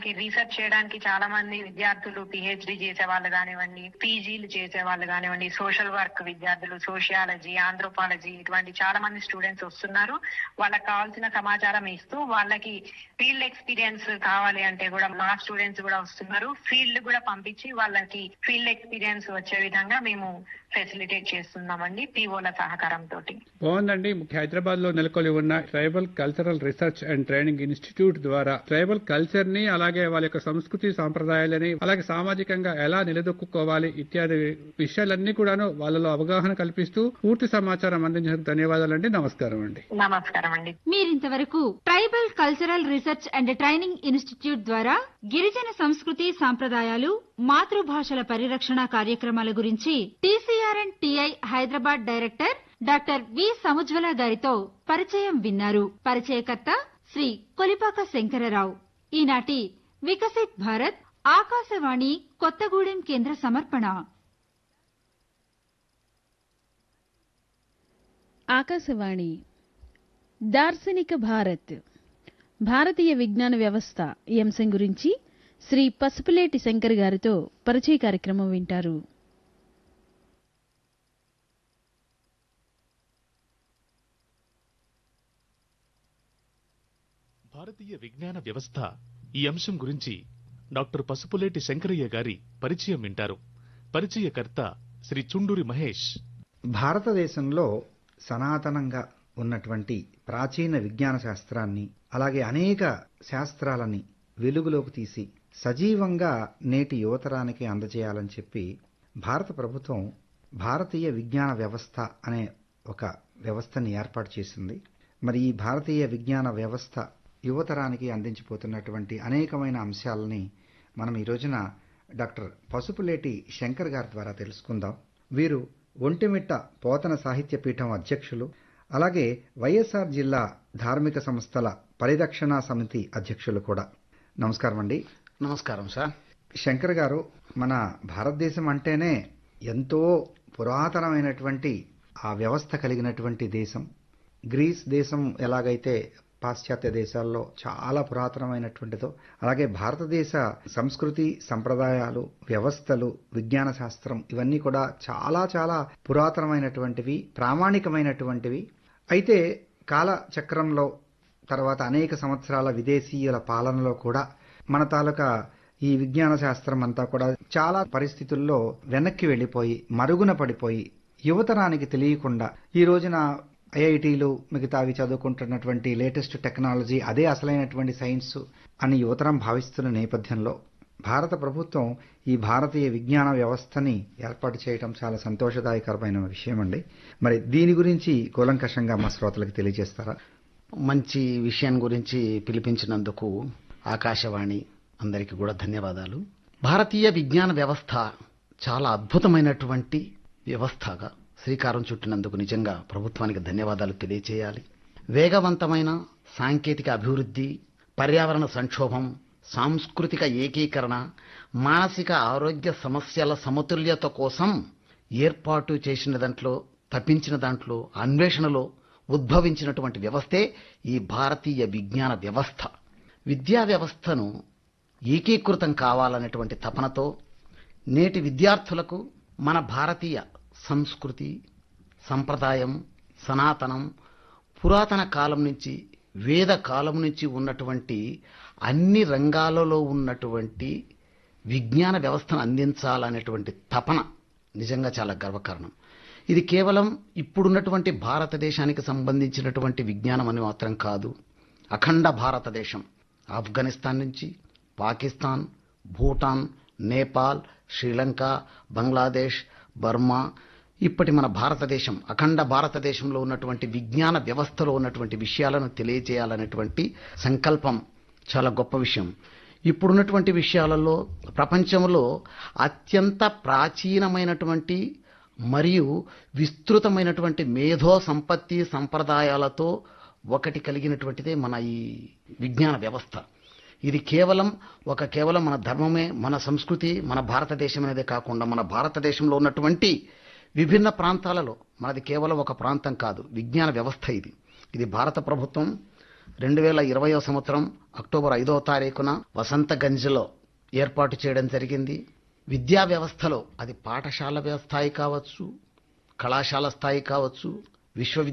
వాళ్ళకి రీసెర్చ్ చేయడానికి చాలా మంది విద్యార్థులు పిహెచ్డి చేసే వాళ్ళు కానివ్వండి పీజీలు చేసే వాళ్ళు కానివ్వండి సోషల్ వర్క్ విద్యార్థులు సోషియాలజీ ఆంథ్రోపాలజీ ఇటువంటి చాలా మంది స్టూడెంట్స్ వస్తున్నారు వాళ్ళకి కావాల్సిన సమాచారం ఇస్తూ వాళ్ళకి ఫీల్డ్ ఎక్స్పీరియన్స్ కావాలి అంటే కూడా మా స్టూడెంట్స్ కూడా వస్తున్నారు ఫీల్డ్ కూడా పంపించి వాళ్ళకి ఫీల్డ్ ఎక్స్పీరియన్స్ వచ్చే విధంగా మేము ఫెసిలిటేట్ చేస్తున్నామండి పీఓల సహకారంతో బాగుందండి హైదరాబాద్ లో నెలకొలి ఉన్న tribal cultural research and training institute ద్వారా ట్రైబల్ కల్చర్ ని అలాగే వాళ్ళ యొక్క సంస్కృతి సాంప్రదాయాలని అలాగే సామాజికంగా ఎలా నిలదొక్కుకోవాలి ఇత్యాది విషయాలన్నీ కూడాను వాళ్ళలో అవగాహన కల్పిస్తూ పూర్తి సమాచారం అందించినందుకు ధన్యవాదాలండి నమస్కారం అండి నమస్కారం అండి మీరింతవరకు tribal cultural research and training institute ద్వారా గిరిజన సంస్కృతి సాంప్రదాయాలు మాతృభాషల పరిరక్షణ కార్యక్రమాల గురించి TCRN TI Hyderabad director doctor V Samujwala గారితో పరిచయం విన్నారు పరిచయకర్త శ్రీ కొలిపాక శంకరరావు ఈనాటి వికసిత్ భారత్ ఆకాశవాణి కొత్తగూడెం కేంద్ర సమర్పణ ఆకాశవాణి దార్శనిక భారత్ భారతీయ విజ్ఞాన వ్యవస్థ ఈ అంశం గురించి శ్రీ పసుపులేటి శంకర్ గారితో పరిచయ కార్యక్రమం వింటారు భారతీయ విజ్ఞాన వ్యవస్థ ఈ అంశం గురించి డాక్టర్ పసుపులేటి శంకరయ్య గారి పరిచయం వింటారు పరిచయకర్త శ్రీ చుండూరి మహేష్ భారతదేశంలో సనాతనంగా ఉన్నటువంటి ప్రాచీన విజ్ఞాన శాస్త్రాన్ని అలాగే అనేక శాస్త్రాలని వెలుగులోకి తీసి సజీవంగా నేటి యువతరానికి అందజేయాలని చెప్పి భారత ప్రభుత్వం భారతీయ విజ్ఞాన వ్యవస్థ అనే ఒక వ్యవస్థని ఏర్పాటు చేసింది మరి ఈ భారతీయ విజ్ఞాన వ్యవస్థ యువతరానికి అందించిపోతున్నటువంటి అనేకమైన అంశాలని మనం ఈ రోజున డాక్టర్ పసుపులేటి శంకర్ గారి ద్వారా తెలుసుకుందాం వీరు ఒంటిమిట్ట పోతన సాహిత్య పీఠం అధ్యక్షులు అలాగే వైఎస్ఆర్ జిల్లా ధార్మిక సంస్థల పరిరక్షణ సమితి అధ్యక్షులు కూడా నమస్కారం అండి నమస్కారం సార్ శంకర్ గారు మన భారతదేశం అంటేనే ఎంతో పురాతనమైనటువంటి ఆ వ్యవస్థ కలిగినటువంటి దేశం గ్రీస్ దేశం ఎలాగైతే పాశ్చాత్య దేశాల్లో చాలా పురాతనమైనటువంటిదో అలాగే భారతదేశ సంస్కృతి సంప్రదాయాలు వ్యవస్థలు విజ్ఞాన శాస్త్రం ఇవన్నీ కూడా చాలా చాలా పురాతనమైనటువంటివి ప్రామాణికమైనటువంటివి అయితే కాలచక్రంలో తర్వాత అనేక సంవత్సరాల విదేశీయుల పాలనలో కూడా మన తాలూకా ఈ విజ్ఞాన శాస్త్రం అంతా కూడా చాలా పరిస్థితుల్లో వెనక్కి వెళ్ళిపోయి మరుగున పడిపోయి యువతరానికి తెలియకుండా ఈ రోజున ఐఐటీలు మిగతావి చదువుకుంటున్నటువంటి లేటెస్ట్ టెక్నాలజీ అదే అసలైనటువంటి సైన్స్ అని యువతరం భావిస్తున్న నేపథ్యంలో భారత ప్రభుత్వం ఈ భారతీయ విజ్ఞాన వ్యవస్థని ఏర్పాటు చేయడం చాలా సంతోషదాయకరమైన విషయం అండి మరి దీని గురించి కూలంకషంగా మా శ్రోతలకు తెలియజేస్తారా మంచి విషయం గురించి పిలిపించినందుకు ఆకాశవాణి అందరికీ కూడా ధన్యవాదాలు భారతీయ విజ్ఞాన వ్యవస్థ చాలా అద్భుతమైనటువంటి వ్యవస్థగా శ్రీకారం చుట్టినందుకు నిజంగా ప్రభుత్వానికి ధన్యవాదాలు తెలియచేయాలి వేగవంతమైన సాంకేతిక అభివృద్ధి పర్యావరణ సంక్షోభం సాంస్కృతిక ఏకీకరణ మానసిక ఆరోగ్య సమస్యల సమతుల్యత కోసం ఏర్పాటు చేసిన దాంట్లో తప్పించిన దాంట్లో అన్వేషణలో ఉద్భవించినటువంటి వ్యవస్థే ఈ భారతీయ విజ్ఞాన వ్యవస్థ విద్యా వ్యవస్థను ఏకీకృతం కావాలనేటువంటి తపనతో నేటి విద్యార్థులకు మన భారతీయ సంస్కృతి సంప్రదాయం సనాతనం పురాతన కాలం నుంచి వేద కాలం నుంచి ఉన్నటువంటి అన్ని రంగాలలో ఉన్నటువంటి విజ్ఞాన వ్యవస్థను అందించాలనేటువంటి తపన నిజంగా చాలా గర్వకారణం ఇది కేవలం ఇప్పుడున్నటువంటి భారతదేశానికి సంబంధించినటువంటి విజ్ఞానం అని మాత్రం కాదు అఖండ భారతదేశం ఆఫ్ఘనిస్తాన్ నుంచి పాకిస్తాన్ భూటాన్ నేపాల్ శ్రీలంక బంగ్లాదేశ్ బర్మా ఇప్పటి మన భారతదేశం అఖండ భారతదేశంలో ఉన్నటువంటి విజ్ఞాన వ్యవస్థలో ఉన్నటువంటి విషయాలను తెలియజేయాలనేటువంటి సంకల్పం చాలా గొప్ప విషయం ఇప్పుడున్నటువంటి విషయాలలో ప్రపంచంలో అత్యంత ప్రాచీనమైనటువంటి మరియు విస్తృతమైనటువంటి మేధో సంపత్తి సంప్రదాయాలతో ఒకటి కలిగినటువంటిదే మన ఈ విజ్ఞాన వ్యవస్థ ఇది కేవలం ఒక కేవలం మన ధర్మమే మన సంస్కృతి మన భారతదేశం అనేదే కాకుండా మన భారతదేశంలో ఉన్నటువంటి విభిన్న ప్రాంతాలలో మనది కేవలం ఒక ప్రాంతం కాదు విజ్ఞాన వ్యవస్థ ఇది ఇది భారత ప్రభుత్వం రెండు వేల ఇరవయో సంవత్సరం అక్టోబర్ ఐదో తారీఖున వసంతగంజ్లో ఏర్పాటు చేయడం జరిగింది విద్యా వ్యవస్థలో అది పాఠశాల స్థాయి కావచ్చు కళాశాల స్థాయి కావచ్చు విశ్వవిద్యాలయ